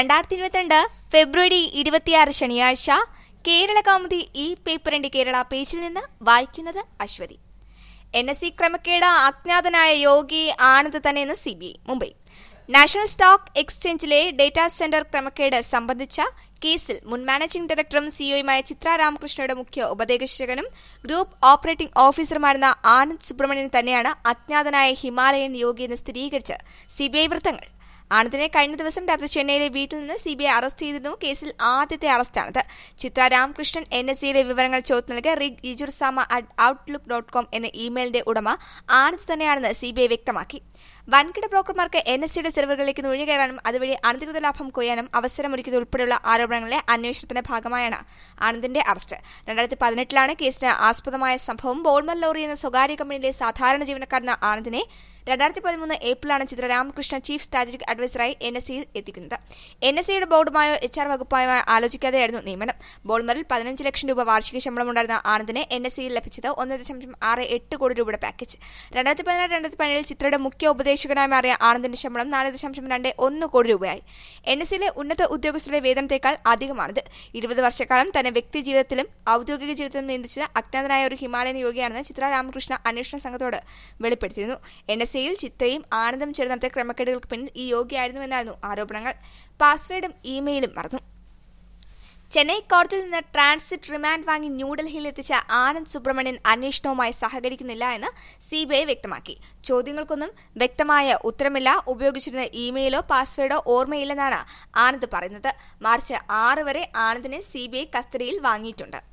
രണ്ടായിരത്തി ഇരുപത്തിരണ്ട് ഫെബ്രുവരി ഇരുപത്തിയാറ് ശനിയാഴ്ച കേരള കൗമുദി ഈ പേപ്പറിന്റെ കേരള പേജിൽ നിന്ന് വായിക്കുന്നത് അശ്വതി എൻ എസ് സി ക്രമക്കേട് അജ്ഞാതനായ യോഗി ആനന്ദ് തന്നെയെന്ന് C B I Mumbai national stock എക്സ്ചേഞ്ചിലെ ഡേറ്റാ സെന്റർ ക്രമക്കേട് സംബന്ധിച്ച കേസിൽ മുൻ മാനേജിംഗ് ഡയറക്ടറും സിഇഒയുമായ ചിത്ര രാമകൃഷ്ണയുടെ മുഖ്യ ഉപദേശകനും ഗ്രൂപ്പ് ഓപ്പറേറ്റിംഗ് ഓഫീസറുമായിരുന്ന ആനന്ദ് സുബ്രഹ്മണ്യൻ തന്നെയാണ് അജ്ഞാതനായ ഹിമാലയൻ യോഗിയെന്ന് സ്ഥിരീകരിച്ച് സിബിഐ വൃത്തങ്ങൾ ആനന്ദിനെ കഴിഞ്ഞ ദിവസം രാത്രി ചെന്നൈയിലെ വീട്ടിൽ നിന്ന് സിബിഐ അറസ്റ്റ് ചെയ്തിരുന്നു കേസിൽ ആദ്യത്തെ അറസ്റ്റാണിത് ചിത്ര രാമകൃഷ്ണൻ എൻ എസ് സിയിലെ വിവരങ്ങൾ ചോദ്യം നൽകിയ Rig Yajursama at outlook dot com എന്ന ഇമെയിലിന്റെ ഉടമ ആനന്ദ് തന്നെയാണെന്ന് സിബിഐ വ്യക്തമാക്കി വൻകിട ബ്രോക്കർമാർക്ക് എൻ എസ് സിയുടെ സെർവറുകളിലേക്ക് നുഴഞ്ഞുകയറാനും അതുവഴി അനധികൃത ലാഭം കൊയ്യാനും അവസരമൊരുക്കിയത് ഉൾപ്പെടെയുള്ള ആരോപണങ്ങളിലെ അന്വേഷണത്തിന്റെ ഭാഗമായാണ് ആനന്ദിന്റെ അറസ്റ്റ് രണ്ടായിരത്തി പതിനെട്ടിലാണ് കേസിന് ആസ്പദമായ സംഭവം ബോൾമർ ലോറി എന്ന സ്വകാര്യ കമ്പനിയിലെ സാധാരണ ജീവനക്കാരന ആനന്ദിനെ രണ്ടായിരത്തി പതിമൂന്ന് ഏപ്രിലാണ് ചിത്ര രാമകൃഷ്ണ ചീഫ് സ്ട്രാറ്റജിക് അഡ്വൈസറായി എൻ എസ് സിയിൽ എത്തിക്കുന്നത് എൻ എസ് സിയുടെ ബോർഡുമായോ എച്ച് ആർ വകുപ്പായോ ആലോചിക്കാതെയായിരുന്നു നിയമനം ബോൾമറിൽ പതിനഞ്ച് ലക്ഷം രൂപ വാർഷിക ശമ്പളമുണ്ടായിരുന്ന ആനന്ദിന് എൻ എസ് സിയിൽ ലഭിച്ചത് ഒന്ന് ദശാംശം ആറ് എട്ട് കോടി രൂപയുടെ പാക്കേജ് രണ്ടായിരത്തി പതിനാറ് രണ്ടായിരത്തി പതിനേഴിൽ ചിത്രയുടെ മുഖ്യ ഉപദേശകനായി മാറിയ ആനന്ദിന്റെ ശമ്പളം നാല് ദശാംശം രണ്ട് ഒന്ന് കോടി രൂപയായി എൻ എസ് സിയിലെ ഉന്നത ഉദ്യോഗസ്ഥരുടെ വേതനത്തേക്കാൾ അധികമാണിത് ഇരുപത് വർഷക്കാലം തന്നെ വ്യക്തി ജീവിതത്തിലും ഔദ്യോഗിക ജീവിതത്തിലും നിയന്ത്രിച്ച അജ്ഞാതനായ ഒരു ഹിമാലയൻ യോഗിയാണെന്ന് ചിത്ര രാമകൃഷ്ണ അന്വേഷണ സംഘത്തോട് വെളിപ്പെടുത്തിയിരുന്നു എൻ എസ് സിയിൽ ചിത്രയും ആനന്ദം ചേർന്ന് നടത്തിയ ക്രമക്കേടുകൾക്ക് പിന്നിൽ ഈ യോഗിയായിരുന്നുവെന്നായിരുന്നു ആരോപണങ്ങൾ പാസ്വേഡും ഇമെയിലും മറന്നു ചെന്നൈ കോടതിയിൽ നിന്ന് ട്രാൻസിറ്റ് റിമാൻഡ് വാങ്ങി ന്യൂഡൽഹിയിൽ എത്തിച്ച ആനന്ദ് സുബ്രഹ്മണ്യൻ അന്വേഷണവുമായി സഹകരിക്കുന്നില്ല എന്ന് സിബിഐ വ്യക്തമാക്കി ചോദ്യങ്ങൾക്കൊന്നും വ്യക്തമായ ഉത്തരമില്ല ഉപയോഗിച്ചിരുന്ന ഇമെയിലോ പാസ്വേഡോ ഓർമ്മയില്ലെന്നാണ് ആനന്ദ് പറയുന്നത് മാർച്ച് ആറ് വരെ ആനന്ദിനെ സിബിഐ കസ്റ്റഡിയിൽ വാങ്ങിയിട്ടുണ്ട്